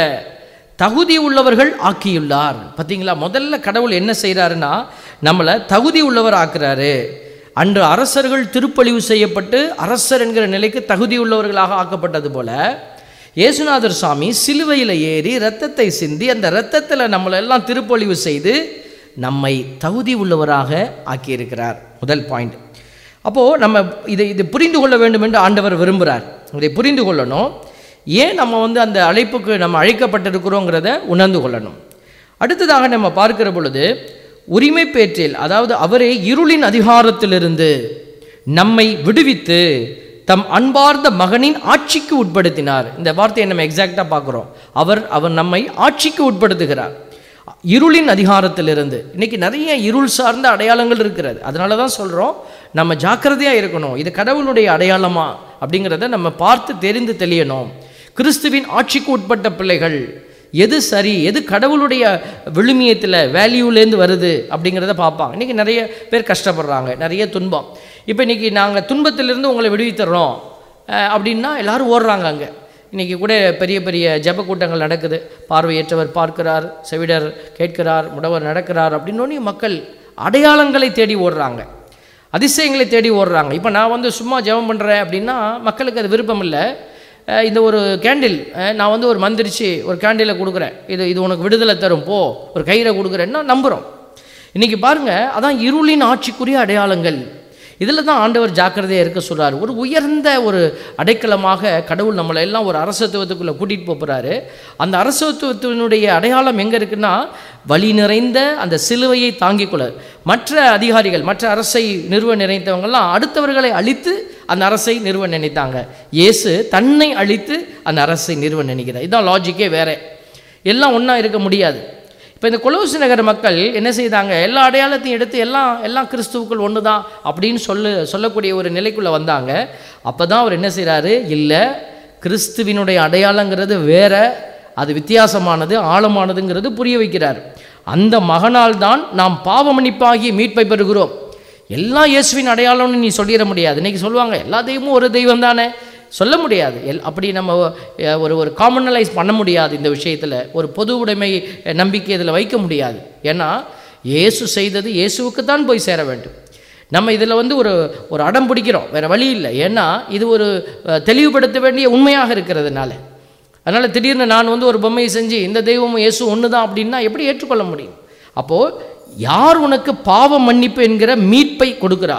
தகுதி உள்ளவர்கள் ஆக்கியுள்ளார் பார்த்தீங்களா முதல்ல கடவுள் என்ன செய்கிறாருன்னா நம்மளை தகுதி உள்ளவர் ஆக்குறாரு அன்று அரசர்கள் திருப்பழிவு செய்யப்பட்டு அரசர் என்கிற நிலைக்கு தகுதி உள்ளவர்களாக ஆக்கப்பட்டது போல இயேசுநாதர் சாமி சிலுவையில் ஏறி இரத்தத்தை சிந்தி அந்த இரத்தத்தில் நம்மளை எல்லாம் திருப்பொழிவு செய்து நம்மை தகுதி உள்ளவராக ஆக்கியிருக்கிறார் முதல் பாயிண்ட் அப்போது நம்ம இதை இது புரிந்து கொள்ள வேண்டும் என்று ஆண்டவர் விரும்புகிறார் இதை புரிந்து கொள்ளணும் ஏன் நம்ம வந்து அந்த அழைப்புக்கு நம்ம அழைக்கப்பட்டிருக்கிறோங்கிறத உணர்ந்து கொள்ளணும் அடுத்ததாக நம்ம பார்க்கிற பொழுது உரிமை பேற்றில் அதாவது அவரே இருளின் அதிகாரத்திலிருந்து நம்மை விடுவித்து தம் அன்பார்ந்த மகனின் ஆட்சிக்கு உட்படுத்தினார் இந்த வார்த்தையை நம்ம எக்ஸாக்டாக பார்க்குறோம் அவர் அவர் நம்மை ஆட்சிக்கு உட்படுத்துகிறார் இருளின் அதிகாரத்திலிருந்து இன்னைக்கு நிறைய இருள் சார்ந்த அடையாளங்கள் இருக்கிறது அதனால தான் சொல்கிறோம் நம்ம ஜாக்கிரதையாக இருக்கணும் இது கடவுளுடைய அடையாளமா அப்படிங்கிறத நம்ம பார்த்து தெரிந்து தெளியணும் கிறிஸ்துவின் ஆட்சிக்கு உட்பட்ட பிள்ளைகள் எது சரி எது கடவுளுடைய விழுமியத்தில் வேல்யூலேருந்து வருது அப்படிங்கிறத பார்ப்பாங்க இன்றைக்கி நிறைய பேர் கஷ்டப்படுறாங்க நிறைய துன்பம் இப்போ இன்றைக்கி நாங்கள் துன்பத்திலிருந்து உங்களை விடுவித்துறோம் அஹ், அப்படின்னா எல்லாரும் ஓடுறாங்க அங்கே இன்றைக்கி கூட பெரிய பெரிய ஜெப கூட்டங்கள் நடக்குது பார்வையற்றவர் பார்க்கிறார் செவிடர் கேட்கிறார் முடவர் நடக்கிறார் அப்படின்னோடனே மக்கள் அடையாளங்களை தேடி ஓடுறாங்க அதிசயங்களை தேடி ஓடுறாங்க இப்போ நான் வந்து சும்மா ஜெபம் பண்ணுறேன் அப்படின்னா மக்களுக்கு அது விருப்பம் இல்லை அஹ் இந்த ஒரு கேண்டில் அஹ் நான் வந்து ஒரு மந்திரிச்சு ஒரு கேண்டிலை கொடுக்குறேன் இது இது உனக்கு விடுதலை தரும் போ ஒரு கயிறை கொடுக்குறேன்னா நம்புகிறோம் இன்றைக்கி பாருங்கள் அதான் இருளின் ஆட்சிக்குரிய அடையாளங்கள் இதில் தான் ஆண்டவர் ஜாக்கிரதையாக இருக்க சொல்றாரு ஒரு உயர்ந்த ஒரு அடைக்கலமாக கடவுள் நம்மளை எல்லாம் ஒரு அரசத்துவத்துக்குள்ளே கூட்டிகிட்டு போகிறாரு அந்த அரசத்துவத்தினுடைய அடையாளம் எங்கே இருக்குன்னா வழி நிறைந்த அந்த சிலுவையை தாங்கிக் கொள்ள மற்ற அதிகாரிகள் மற்ற அரசை நிறுவ நினைத்தவங்கெல்லாம் அடுத்தவர்களை அழித்து அந்த அரசை நிறுவ நினைத்தாங்க இயேசு தன்னை அழித்து அந்த அரசை நிறுவ நினைக்கிறார் இதுதான் லாஜிக்கே வேற எல்லாம் ஒன்றா இருக்க முடியாது இப்போ இந்த கொலோசி நகர மக்கள் என்ன செய்தாங்க எல்லா அடையாளத்தையும் எடுத்து எல்லாம் எல்லாம் கிறிஸ்துவுக்குள் ஒன்று தான் அப்படின்னு சொல்லு சொல்லக்கூடிய ஒரு நிலைக்குள்ளே வந்தாங்க அப்போ தான் அவர் என்ன செய்கிறாரு இல்லை கிறிஸ்துவினுடைய அடையாளங்கிறது வேற அது வித்தியாசமானது ஆழமானதுங்கிறது புரிய வைக்கிறார் அந்த மகனால் தான் நாம் பாவ மன்னிப்பாகி மீட்பை பெறுகிறோம் எல்லா இயேசுவின் அடையாளம்னு நீ சொல்லிட முடியாது இன்னைக்கு சொல்லுவாங்க எல்லா தெய்வமும் ஒரு தெய்வம் தானே சொல்ல முடியாது எல் அப்படி நம்ம அஹ், ஒரு ஒரு காமனலைஸ் பண்ண முடியாது இந்த விஷயத்தில் ஒரு பொது உடைமை அஹ், நம்பிக்கை இதில் வைக்க முடியாது ஏன்னா இயேசு செய்தது இயேசுவுக்கு தான் போய் சேர வேண்டும் நம்ம இதில் வந்து ஒரு ஒரு அடம் பிடிக்கிறோம் வேறு வழி இல்லை ஏன்னா இது ஒரு அஹ், தெளிவுபடுத்த வேண்டிய உண்மையாக இருக்கிறதுனால அதனால் திடீர்னு நான் வந்து ஒரு பொம்மையை செஞ்சு இந்த தெய்வமும் இயேசு ஒன்று தான் அப்படின்னா எப்படி ஏற்றுக்கொள்ள முடியும் அப்போது யார் உனக்கு பாவ மன்னிப்பு என்கிற மீட்பை கொடுக்கிறா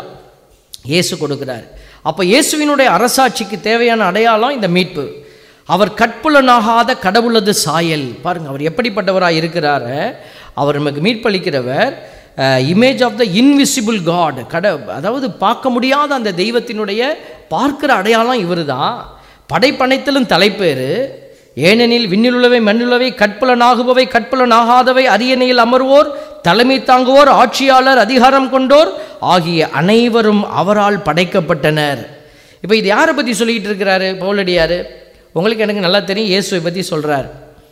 இயேசு கொடுக்கிறார் அப்போ இயேசுவினுடைய அரசாட்சிக்கு தேவையான அடையாளம் இந்த மீட்பு அவர் கட்புலனாகாத கடவுளது சாயல் பாருங்க அவர் எப்படிப்பட்டவராக இருக்கிறாரு அவர் நமக்கு மீட்பளிக்கிறவர் image of the invisible God கட அதாவது பார்க்க முடியாத அந்த தெய்வத்தினுடைய பார்க்கிற அடையாளம் இவர் தான் படைப்பனைத்திலும் தலைப்பேறு ஏனெனில் விண்ணிலுள்ளவை மண்ணுள்ளவை கட்புலனாகுபவை கட்புலனாகாதவை அரியணையில் அமர்வோர் தலைமை தாங்குவோர் ஆட்சியாளர் அதிகாரம் கொண்டோர் ஆகிய அனைவரும் அவரால் படைக்கப்பட்டனர் இப்போ இது யாரை பற்றி சொல்லிக்கிட்டு இருக்கிறாரு பவுலடியார் உங்களுக்கு எனக்கு நல்லா தெரியும் இயேசுவை பற்றி சொல்கிறார்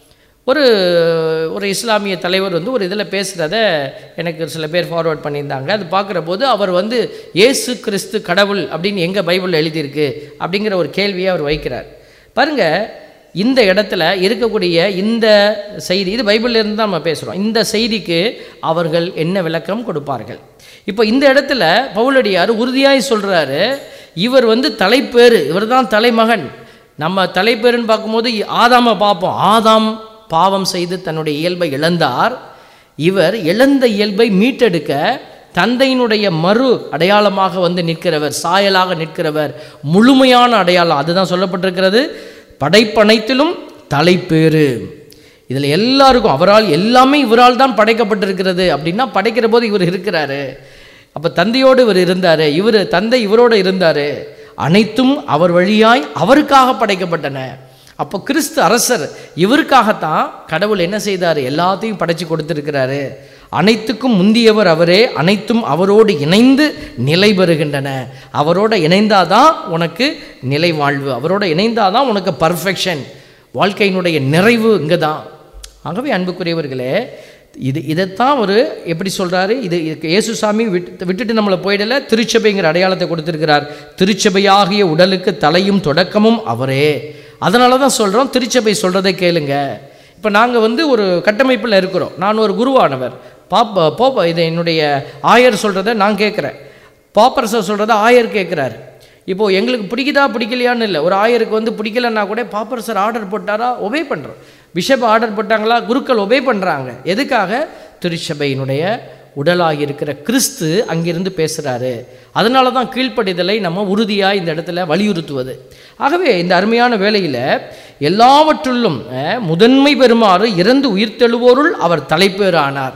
ஒரு ஒரு இஸ்லாமிய தலைவர் வந்து ஒரு இதில் பேசுகிறத எனக்கு சில பேர் ஃபார்வர்ட் பண்ணியிருந்தாங்க அது பார்க்குற போது அவர் வந்து இயேசு கிறிஸ்து கடவுள் அப்படின்னு எங்கே பைபிளில் எழுதியிருக்கு அப்படிங்கிற ஒரு கேள்வியை அவர் வைக்கிறார் பாருங்க இந்த இடத்துல இருக்கக்கூடிய இந்த செய்தி இது பைபிள்ல இருந்து தான் நம்ம பேசுகிறோம் இந்த செய்திக்கு அவர்கள் என்ன விளக்கம் கொடுப்பார்கள் இப்போ இந்த இடத்துல பவுலடியார் உறுதியாய் சொல்கிறாரு இவர் வந்து தலைப்பேறு இவர் தான் தலைமகன் நம்ம தலைப்பேருன்னு பார்க்கும்போது ஆதாமை பார்ப்போம் ஆதாம் பாவம் செய்து தன்னுடைய இயல்பை இழந்தார் இவர் இழந்த இயல்பை மீட்டெடுக்க தந்தையினுடைய மறு அடையாளமாக வந்து நிற்கிறவர் சாயலாக நிற்கிறவர் முழுமையான அடையாளம் அதுதான் சொல்லப்பட்டிருக்கிறது படைப்பனைத்திலும் தலைப்பேறு இதில் எல்லாருக்கும் அவரால் எல்லாமே இவரால் தான் படைக்கப்பட்டிருக்கிறது அப்படின்னா படைக்கிற போது இவர் இருக்கிறாரு அப்போ தந்தையோடு இவர் இருந்தார் இவர் தந்தை இவரோடு இருந்தார் அனைத்தும் அவர் வழியாய் அவருக்காக படைக்கப்பட்டன அப்போ கிறிஸ்து அரசர் இவருக்காகத்தான் கடவுள் என்ன செய்தார் எல்லாத்தையும் படைச்சு கொடுத்துருக்கிறாரு அனைத்துக்கும் முந்தியவர் அவரே அனைத்தும் அவரோடு இணைந்து நிலை பெறுகின்றன அவரோட இணைந்தாதான் உனக்கு நிலை வாழ்வு அவரோட இணைந்தாதான் உனக்கு பர்ஃபெக்ஷன் வாழ்க்கையினுடைய நிறைவு இங்கே தான் ஆகவே அன்புக்குரியவர்களே இது இதைத்தான் ஒரு எப்படி சொல்கிறாரு இது இதுக்கு இயேசுசாமி விட்டு விட்டுட்டு நம்மளை போயிடல திருச்சபைங்கிற அடையாளத்தை கொடுத்திருக்கிறார் திருச்சபையாகிய உடலுக்கு தலையும் தொடக்கமும் அவரே அதனால தான் சொல்கிறோம் திருச்சபை சொல்கிறதை கேளுங்க இப்போ நாங்கள் வந்து ஒரு கட்டமைப்பில் இருக்கிறோம் நான் ஒரு குருவானவர் பாப்ப போப்ப இது என்னுடைய ஆயர் சொல்கிறத நான் கேட்குறேன் பாப்பரசர் சொல்கிறத ஆயர் கேட்குறாரு இப்போது எங்களுக்கு பிடிக்குதா பிடிக்கலையான்னு இல்லை ஒரு ஆயருக்கு வந்து பிடிக்கலன்னா கூட பாப்பரசர் ஆர்டர் போட்டாரா ஒபே பண்ணுறோம் பிஷப் ஆர்டர் போட்டாங்களா குருக்கள் ஒபே பண்ணுறாங்க எதுக்காக திருச்சபையினுடைய உடலாகி இருக்கிற கிறிஸ்து அங்கிருந்து பேசுகிறாரு அதனால தான் கீழ்ப்படிதலை நம்ம உறுதியாக இந்த இடத்துல வலியுறுத்துவது ஆகவே இந்த அருமையான வேளையில் எல்லாவற்றுள்ளும் அஹ், முதன்மை பெறுமாறு இறந்து உயிர்த்தெழுவோருள் அவர் தலைப்பேறானார்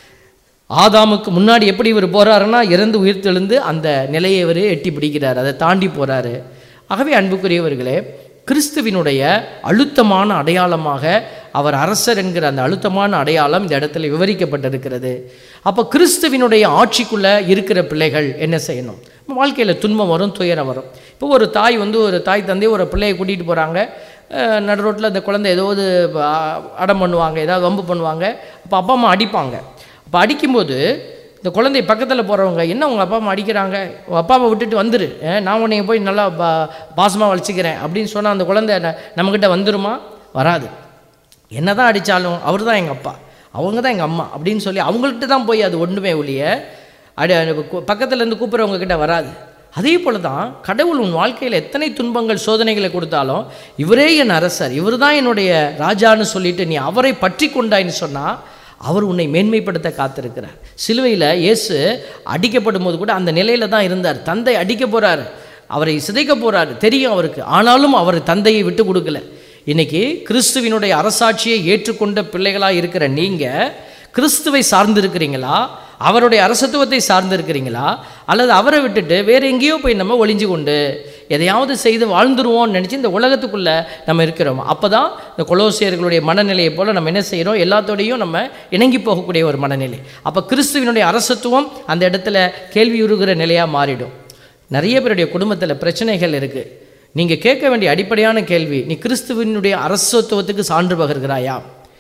ஆதாமுக்கு முன்னாடி எப்படி இவர் போறாருன்னா இறந்து உயிர்த்தெழுந்து அந்த நிலையை இவர் எட்டி பிடிக்கிறார் அதை தாண்டி போறாரு ஆகவே அன்புக்குரியவர்களே கிறிஸ்துவினுடைய அழுத்தமான அடையாளமாக அவர் அரசர் என்கிற அந்த அழுத்தமான அடையாளம் இந்த இடத்துல விவரிக்கப்பட்டிருக்கிறது அப்போ கிறிஸ்துவினுடைய ஆட்சிக்குள்ளே இருக்கிற பிள்ளைகள் என்ன செய்யணும் வாழ்க்கையில் துன்பம் வரும் துயரம் வரும் இப்போ ஒரு தாய் வந்து ஒரு தாய் தந்தை ஒரு பிள்ளையை கூட்டிகிட்டு போகிறாங்க நடு ரோட்டில் அந்த குழந்தை ஏதாவது அ- அடம் பண்ணுவாங்க ஏதாவது வம்பு பண்ணுவாங்க அப்போ அப்பா அம்மா அடிப்பாங்க அப்போ அடிக்கும்போது இந்த குழந்தை பக்கத்தில் போகிறவங்க என்ன உங்கள் அப்பா அம்மா அடிக்கிறாங்க உங்கள் அப்பாவை விட்டுட்டு வந்துரு அஹ், நான் உன்னைய போய் நல்லா பா பாசமாக வலிச்சிக்கிறேன் அப்படின்னு சொன்னால் அந்த குழந்தை ந- நம்மக்கிட்ட வந்துருமா வராது என்ன தான் அடித்தாலும் அவர் தான் எங்கள் அப்பா அவங்க தான் எங்கள் அம்மா அப்படின்னு சொல்லி அவங்கள்ட்ட தான் போய் அது ஒன்றுமே ஒழிய அடி பக்கத்தில் இருந்து கூப்பிட்றவங்க கிட்ட வராது அதே போல தான் கடவுள் உன் வாழ்க்கையில் எத்தனை துன்பங்கள் சோதனைகளை கொடுத்தாலும் இவரே என் அரசர் இவர் தான் என்னுடைய ராஜான்னு சொல்லிட்டு நீ அவரை பற்றி கொண்டாயின்னு சொன்னால் அவர் உன்னை மேன்மைப்படுத்த காத்திருக்கிறார் சிலுவையில் இயேசு அடிக்கப்படும் போது கூட அந்த நிலையில தான் இருந்தார் தந்தை அடிக்க போறாரு அவரை சிதைக்க போறாரு தெரியும் அவருக்கு ஆனாலும் அவர் தந்தையை விட்டு கொடுக்கல இன்னைக்கு கிறிஸ்துவினுடைய அரசாட்சியை ஏற்றுக்கொண்ட பிள்ளைகளாக இருக்கிற நீங்கள் கிறிஸ்துவை சார்ந்திருக்கிறீங்களா அவருடைய அரசத்துவத்தை சார்ந்திருக்கிறீங்களா அல்லது அவரை விட்டுட்டு வேற எங்கேயோ போய் நம்ம ஒளிஞ்சு கொண்டு எதையாவது செய்து வாழ்ந்துருவோம்னு நினச்சி இந்த உலகத்துக்குள்ளே நம்ம இருக்கிறோம் அப்போ தான் இந்த கொலோசியர்களுடைய மனநிலையை போல் நம்ம என்ன செய்கிறோம் எல்லாத்தோடையும் நம்ம இணங்கி போகக்கூடிய ஒரு மனநிலை அப்போ கிறிஸ்துவினுடைய அரசத்துவம் அந்த இடத்துல கேள்வியுறுகிற நிலையாக மாறிடும் நிறைய பேருடைய குடும்பத்தில் பிரச்சனைகள் இருக்குது நீங்கள் கேட்க வேண்டிய அடிப்படையான கேள்வி நீ கிறிஸ்துவினுடைய அரசத்துவத்துக்கு சான்று பகர்கிறாயா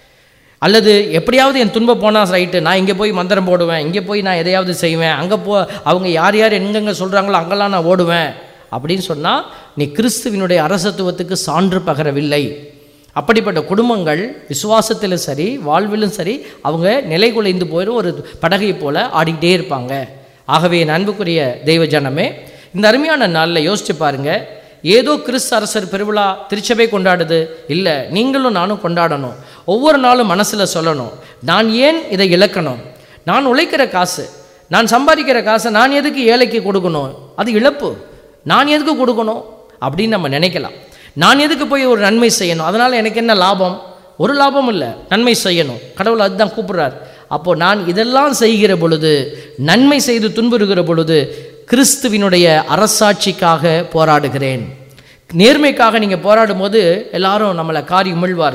அல்லது எப்படியாவது என் துன்பம் போனால் ரைட்டு நான் இங்கே போய் மந்திரம் போடுவேன் இங்கே போய் நான் எதையாவது செய்வேன் அங்கே போ அவங்க யார் யார் எங்கெங்கே சொல்கிறாங்களோ அங்கெல்லாம் நான் ஓடுவேன் அப்படின்னு சொன்னால் நீ கிறிஸ்துவினுடைய அரசத்துவத்துக்கு சான்று பகரவில்லை அப்படிப்பட்ட குடும்பங்கள் விசுவாசத்திலும் சரி வாழ்விலும் சரி அவங்க நிலை குலைந்து போயிடும் ஒரு படகை போல ஆடிக்கிட்டே இருப்பாங்க ஆகவே என் அன்புக்குரிய தெய்வ ஜனமே இந்த அருமையான நாளில் யோசிச்சு பாருங்க ஏதோ கிறிஸ்து அரசர் பெருவிழா திருச்சபை கொண்டாடுது இல்லை நீங்களும் நானும் கொண்டாடணும் ஒவ்வொரு நாளும் மனசில் சொல்லணும் நான் ஏன் இதை இழக்கணும் நான் உழைக்கிற காசு நான் சம்பாதிக்கிற காசை நான் எதுக்கு ஏழைக்கு கொடுக்கணும் அது இழப்பு நான் எதுக்கு கொடுக்கணும் அப்படின்னு நம்ம நினைக்கலாம் நான் எதுக்கு போய் ஒரு நன்மை செய்யணும் அதனால் எனக்கு என்ன லாபம் ஒரு லாபம் இல்லை நன்மை செய்யணும் கடவுள் அதுதான் கூப்பிடுறார் அப்போ நான் இதெல்லாம் செய்கிற பொழுது நன்மை செய்து துன்புறுகிற பொழுது கிறிஸ்துவினுடைய அரசாட்சிக்காக போராடுகிறேன் நேர்மைக்காக நீங்கள் போராடும் போது எல்லாரும் நம்மளை காரி உமிழ்வார்கள்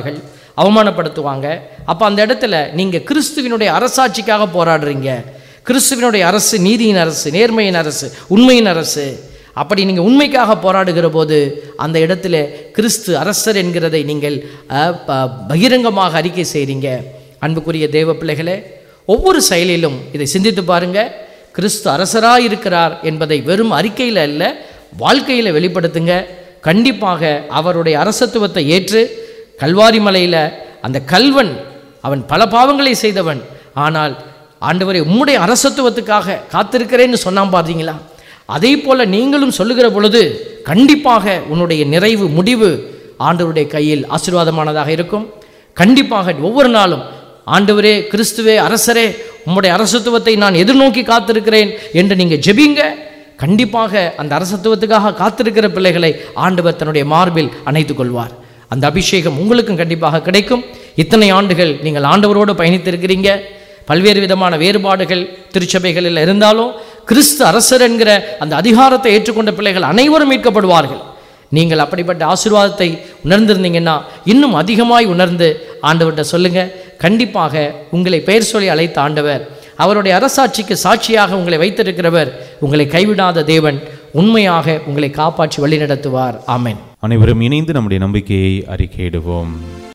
அவமானப்படுத்துவாங்க அப்போ அந்த இடத்துல நீங்கள் கிறிஸ்துவினுடைய அரசாட்சிக்காக போராடுறீங்க கிறிஸ்துவினுடைய அரசு நீதியின் அரசு நேர்மையின் அரசு உண்மையின் அரசு அப்படி நீங்கள் உண்மைக்காக போராடுகிற போது அந்த இடத்துல கிறிஸ்து அரசர் என்கிறதை நீங்கள் அஹ், ப- பகிரங்கமாக அறிக்கை செய்கிறீங்க அன்புக்குரிய தேவ பிள்ளைகளே ஒவ்வொரு செயலிலும் இதை சிந்தித்து பாருங்க கிறிஸ்து அரசராக இருக்கிறார் என்பதை வெறும் அறிக்கையில் அல்ல வாழ்க்கையில் வெளிப்படுத்துங்க கண்டிப்பாக அவருடைய அரசத்துவத்தை ஏற்று கல்வாரி மலையில் அந்த கல்வன் அவன் பல பாவங்களை செய்தவன் ஆனால் ஆண்டவரை உம்முடைய அரசத்துவத்துக்காக காத்திருக்கிறேன்னு சொன்னான் பார்த்தீங்களா அதே போல நீங்களும் சொல்லுகிற பொழுது கண்டிப்பாக உன்னுடைய நிறைவு முடிவு ஆண்டவருடைய கையில் ஆசீர்வாதமானதாக இருக்கும் கண்டிப்பாக ஒவ்வொரு நாளும் ஆண்டவரே கிறிஸ்துவே அரசரே உம்முடைய அரசத்துவத்தை நான் எதிர்நோக்கி காத்திருக்கிறேன் என்று நீங்கள் ஜெபிங்க கண்டிப்பாக அந்த அரசத்துவத்துக்காக காத்திருக்கிற பிள்ளைகளை ஆண்டவர் தன்னுடைய மார்பில் அணைத்துக் கொள்வார் அந்த அபிஷேகம் உங்களுக்கும் கண்டிப்பாக கிடைக்கும் இத்தனை ஆண்டுகள் நீங்கள் ஆண்டவரோடு பயணித்திருக்கிறீங்க பல்வேறு விதமான வேறுபாடுகள் திருச்சபைகளில் இருந்தாலும் கிறிஸ்து அரசர் என்கிற அந்த அதிகாரத்தை ஏற்றுக்கொண்ட பிள்ளைகள் அனைவரும் மீட்கப்படுவார்கள் நீங்கள் அப்படிப்பட்ட ஆசீர்வாதத்தை உணர்ந்திருந்தீங்கன்னா இன்னும் அதிகமாய் உணர்ந்து ஆண்டவர்கிட்ட சொல்லுங்க கண்டிப்பாக உங்களை பெயர் சொல்லி அழைத்த ஆண்டவர் அவருடைய அரசாட்சிக்கு சாட்சியாக உங்களை வைத்திருக்கிறவர் உங்களை கைவிடாத தேவன் உண்மையாக உங்களை காப்பாற்றி வழிநடத்துவார் ஆமென் அனைவரும் இணைந்து நம்முடைய நம்பிக்கையை அறிக்கையிடுவோம்